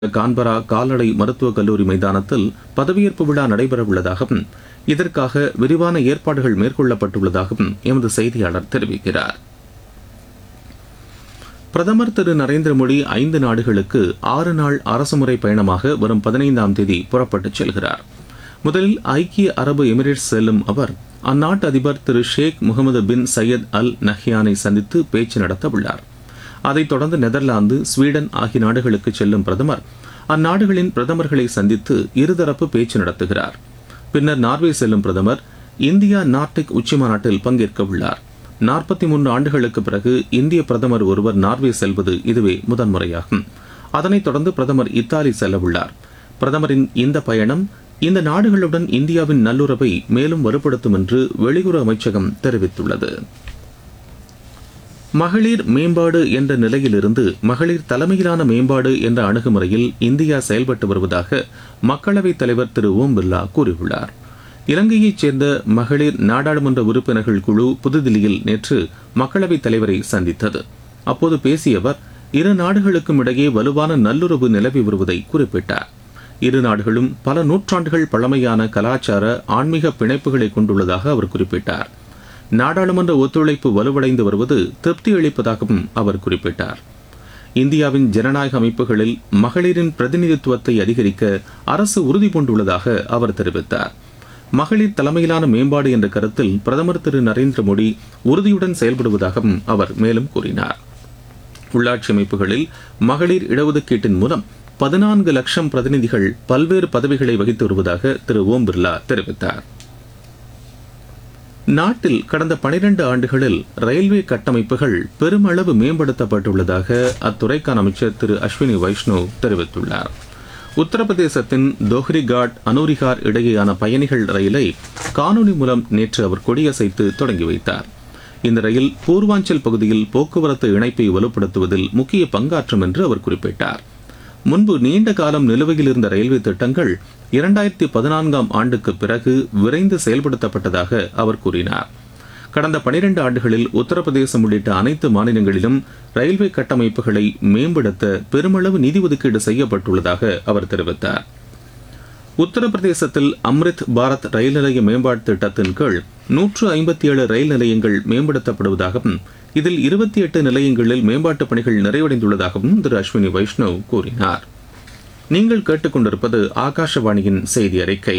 Canberra கால்நடை மருத்துவக் கல்லூரி மைதானத்தில் பதவியேற்பு விழா நடைபெறவுள்ளதாகவும் இதற்காக விரிவான ஏற்பாடுகள் மேற்கொள்ளப்பட்டுள்ளதாகவும் எமது செய்தியாளர் தெரிவிக்கிறார் பிரதமர் திரு நரேந்திர மோடி ஐந்து நாடுகளுக்கு ஆறு நாள் அரசுமுறை பயணமாக வரும் பதினைந்தாம் தேதி புறப்பட்டுச் செல்கிறார் முதலில் ஐக்கிய அரபு எமிரேட்ஸ் செல்லும் அவர் அந்நாட்டு அதிபர் திரு ஷேக் முகமது பின் சையத் அல் நஹ்யானை சந்தித்து பேச்சு நடத்த உள்ளார் அதைத் தொடர்ந்து நெதர்லாந்து ஸ்வீடன் ஆகிய நாடுகளுக்கு செல்லும் பிரதமர் அந்நாடுகளின் பிரதமர்களை சந்தித்து இருதரப்பு பேச்சு நடத்துகிறார் பின்னர் நார்வே செல்லும் பிரதமர் இந்தியா நார்டிக் உச்சிமாநாட்டில் பங்கேற்க உள்ளார் நாற்பத்தி மூன்று ஆண்டுகளுக்கு பிறகு இந்திய பிரதமர் ஒருவர் நார்வே செல்வது இதுவே முதன்முறையாகும் அதனைத் தொடர்ந்து பிரதமர் இத்தாலி செல்ல உள்ளார் பிரதமரின் இந்த பயணம் இந்த நாடுகளுடன் இந்தியாவின் நல்லுறவை மேலும் வலுப்படுத்தும் என்று வெளியுறவு அமைச்சகம் தெரிவித்துள்ளது மகளிர் மேம்பாடு என்ற நிலையிலிருந்து மகளிர் தலைமையிலான மேம்பாடு என்ற அணுகுமுறையில் இந்தியா செயல்பட்டு வருவதாக மக்களவைத் தலைவர் திரு ஓம் பிர்லா கூறியுள்ளார் இலங்கையைச் சேர்ந்த மகளிர் நாடாளுமன்ற உறுப்பினர்கள் குழு புதுதில்லியில் நேற்று மக்களவைத் தலைவரை சந்தித்தது அப்போது பேசிய அவர் இரு நாடுகளுக்கும் இடையே வலுவான நல்லுறவு நிலவி வருவதை குறிப்பிட்டார் இரு நாடுகளும் பல நூற்றாண்டுகள் பழமையான கலாச்சார ஆன்மீக பிணைப்புகளை கொண்டுள்ளதாக அவர் குறிப்பிட்டார் நாடாளுமன்ற ஒத்துழைப்பு வலுவடைந்து வருவது திருப்தி அளிப்பதாகவும் அவர் குறிப்பிட்டார் இந்தியாவின் ஜனநாயக அமைப்புகளில் மகளிரின் பிரதிநிதித்துவத்தை அதிகரிக்க அரசு உறுதி பூண்டுள்ளதாக அவர் தெரிவித்தார் மகளிர் தலைமையிலான மேம்பாடு என்ற கருத்தில் பிரதமர் திரு நரேந்திர மோடி உறுதியுடன் செயல்படுவதாகவும் அவர் மேலும் கூறினார் உள்ளாட்சி அமைப்புகளில் மகளிர் இடஒதுக்கீட்டின் மூலம் பதினான்கு லட்சம் பிரதிநிதிகள் பல்வேறு பதவிகளை வகித்து வருவதாக திரு ஓம் பிர்லா தெரிவித்தார் நாட்டில் கடந்த பனிரெண்டு ஆண்டுகளில் ரயில்வே கட்டமைப்புகள் பெருமளவு மேம்படுத்தப்பட்டுள்ளதாக அத்துறைக்கான அமைச்சர் திரு அஸ்வினி வைஷ்ணவ் தெரிவித்துள்ளார் உத்தரப்பிரதேசத்தின் தோஹ்ரிகாட் அனூரிகார் இடையேயான பயணிகள் ரயிலை காணொலி மூலம் நேற்று அவர் கொடியசைத்து தொடங்கி வைத்தார் இந்த ரயில் பூர்வாஞ்சல் பகுதியில் போக்குவரத்து இணைப்பை வலுப்படுத்துவதில் முக்கிய பங்காற்றும் என்று அவர் குறிப்பிட்டார் முன்பு நீண்ட காலம் நிலுவையில் இருந்த ரயில்வே திட்டங்கள் இரண்டாயிரத்தி பதினான்காம் ஆண்டுக்கு பிறகு விரைந்து செயல்படுத்தப்பட்டதாக அவர் கூறினார் கடந்த பனிரெண்டு ஆண்டுகளில் உத்தரப்பிரதேசம் உள்ளிட்ட அனைத்து மாநிலங்களிலும் ரயில்வே கட்டமைப்புகளை மேம்படுத்த பெருமளவு நிதி ஒதுக்கீடு செய்யப்பட்டுள்ளதாக அவர் தெரிவித்தார் உத்தரப்பிரதேசத்தில் அம்ரித் பாரத் ரயில் நிலைய மேம்பாட்டு திட்டத்தின் கீழ் நூற்று ஐம்பத்தி ஏழு ரயில் நிலையங்கள் மேம்படுத்தப்படுவதாகவும் இதில் இருபத்தி எட்டு நிலையங்களில் மேம்பாட்டுப் பணிகள் நிறைவடைந்துள்ளதாகவும் திரு அஸ்வினி வைஷ்ணவ் கூறினார் நீங்கள் கேட்டுக்கொண்டிருப்பது ஆகாஷவாணியின் செய்தி அறிக்கை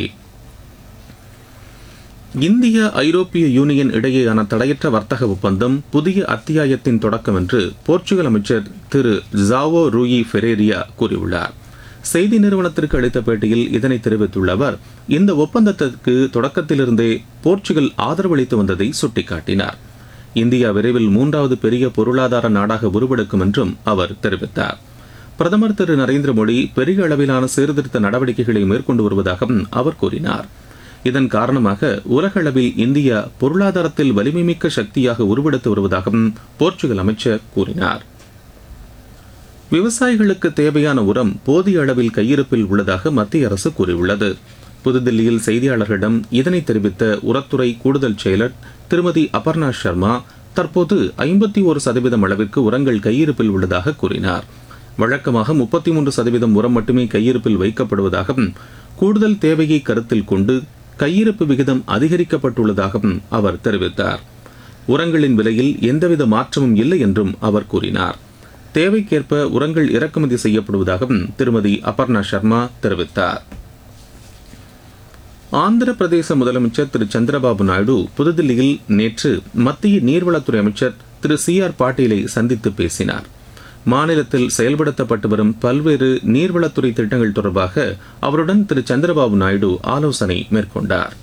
இந்திய ஐரோப்பிய யூனியன் இடையேயான தடையற்ற வர்த்தக ஒப்பந்தம் புதிய அத்தியாயத்தின் தொடக்கம் என்று போர்ச்சுகல் அமைச்சர் திரு ஜாவோ ரூயி ஃபெரேரியா கூறியுள்ளார் செய்தி நிறுவனத்திற்கு அளித்த பேட்டியில் இதனை தெரிவித்துள்ள அவர் இந்த ஒப்பந்தத்திற்கு தொடக்கத்திலிருந்தே போர்ச்சுகல் ஆதரவளித்து வந்ததை சுட்டிக்காட்டினார் இந்தியா விரைவில் மூன்றாவது பெரிய பொருளாதார நாடாக உருவெடுக்கும் என்றும் அவர் தெரிவித்தார் பிரதமர் திரு நரேந்திர மோடி பெரிய அளவிலான சீர்திருத்த நடவடிக்கைகளை மேற்கொண்டு வருவதாகவும் அவர் கூறினார் இதன் காரணமாக உலக அளவில் இந்தியா பொருளாதாரத்தில் வலிமைமிக்க சக்தியாக உருவெடுத்து வருவதாகவும் போர்ச்சுகல் அமைச்சர் கூறினார் விவசாயிகளுக்கு தேவையான உரம் போதிய அளவில் கையிருப்பில் உள்ளதாக மத்திய அரசு கூறியுள்ளது புதுதில்லியில் செய்தியாளர்களிடம் இதனை தெரிவித்த உரத்துறை கூடுதல் செயலர் திருமதி அபர்ணா சர்மா தற்போது ஐம்பத்தி ஒரு சதவீதம் அளவிற்கு உரங்கள் கையிருப்பில் உள்ளதாக கூறினார் வழக்கமாக முப்பத்தி மூன்று சதவீதம் உரம் மட்டுமே கையிருப்பில் வைக்கப்படுவதாகவும் கூடுதல் தேவையை கருத்தில் கொண்டு கையிருப்பு விகிதம் அதிகரிக்கப்பட்டுள்ளதாகவும் அவர் தெரிவித்தார் உரங்களின் விலையில் எந்தவித மாற்றமும் இல்லை என்றும் அவர் கூறினார் தேவைக்கேற்ப உரங்கள் இறக்குமதி செய்யப்படுவதாகவும் திருமதி அபர்ணா சர்மா தெரிவித்தார் ஆந்திர பிரதேச முதலமைச்சர் திரு சந்திரபாபு நாயுடு புதுதில்லியில் நேற்று மத்திய நீர்வளத்துறை அமைச்சர் திரு சி ஆர் பாட்டீலை சந்தித்து பேசினார் மாநிலத்தில் செயல்படுத்தப்பட்டு வரும் பல்வேறு நீர்வளத்துறை திட்டங்கள் தொடர்பாக அவருடன் திரு சந்திரபாபு நாயுடு ஆலோசனை மேற்கொண்டார்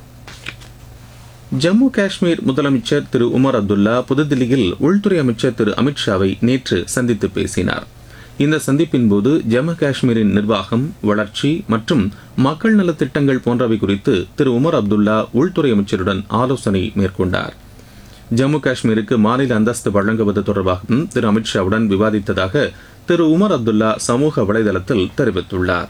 ஜம்மு காஷ்மீர் முதலமைச்சர் திரு உமர் அப்துல்லா புதுதில்லியில் உள்துறை அமைச்சர் திரு அமித்ஷாவை நேற்று சந்தித்து பேசினார் இந்த சந்திப்பின் போது ஜம்மு காஷ்மீரின் நிர்வாகம் வளர்ச்சி மற்றும் மக்கள் நலத்திட்டங்கள் போன்றவை குறித்து திரு உமர் அப்துல்லா உள்துறை அமைச்சருடன் ஆலோசனை மேற்கொண்டார் ஜம்மு காஷ்மீருக்கு மாநில அந்தஸ்து வழங்குவது தொடர்பாகவும் திரு அமித்ஷாவுடன் விவாதித்ததாக திரு உமர் அப்துல்லா சமூக வலைதளத்தில் தெரிவித்துள்ளார்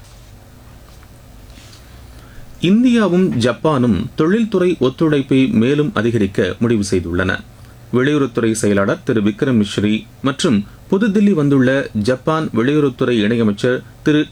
இந்தியாவும் ஜப்பானும் தொழில்துறை ஒத்துழைப்பை மேலும் அதிகரிக்க முடிவு செய்துள்ளன வெளியுறவுத்துறை செயலாளர் திரு விக்ரம் மிஸ்ரி மற்றும் புதுதில்லி வந்துள்ள ஜப்பான் வெளியுறவுத்துறை இணையமைச்சர் திரு